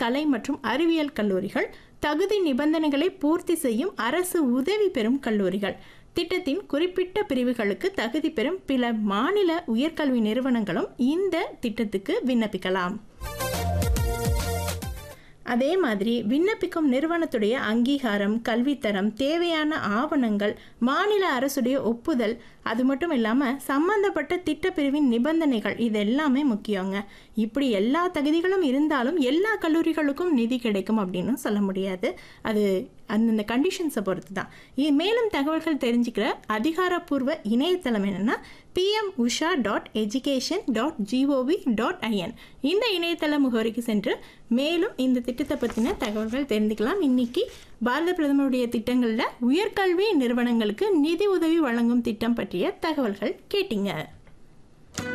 கலை மற்றும் அறிவியல் கல்லூரிகள் தகுதி நிபந்தனைகளை பூர்த்தி செய்யும் அரசு உதவி பெறும் கல்லூரிகள் திட்டத்தின் குறிப்பிட்ட பிரிவுகளுக்கு தகுதி பெறும் பிற மாநில உயர்கல்வி நிறுவனங்களும் இந்த திட்டத்துக்கு விண்ணப்பிக்கலாம் அதே மாதிரி விண்ணப்பிக்கும் நிறுவனத்துடைய அங்கீகாரம் கல்வித்தரம் தேவையான ஆவணங்கள் மாநில அரசுடைய ஒப்புதல் அது மட்டும் இல்லாமல் சம்பந்தப்பட்ட திட்டப்பிரிவின் நிபந்தனைகள் இது எல்லாமே முக்கியங்க இப்படி எல்லா தகுதிகளும் இருந்தாலும் எல்லா கல்லூரிகளுக்கும் நிதி கிடைக்கும் அப்படின்னு சொல்ல முடியாது அது அந்தந்த கண்டிஷன்ஸை பொறுத்து தான் இது மேலும் தகவல்கள் தெரிஞ்சுக்கிற அதிகாரப்பூர்வ இணையதளம் என்னென்னா P M Usha dot education dot G O V dot I N இந்த இணையதள முகவரிக்கு சென்று மேலும் இந்த திட்டத்தை பற்றின தகவல்கள் தெரிந்துக்கலாம் இன்னைக்கு பாரத பிரதமருடைய திட்டங்களில் உயர்கல்வி நிறுவனங்களுக்கு நிதி உதவி வழங்கும் திட்டம் பற்றிய தகவல்கள் கேட்டீங்க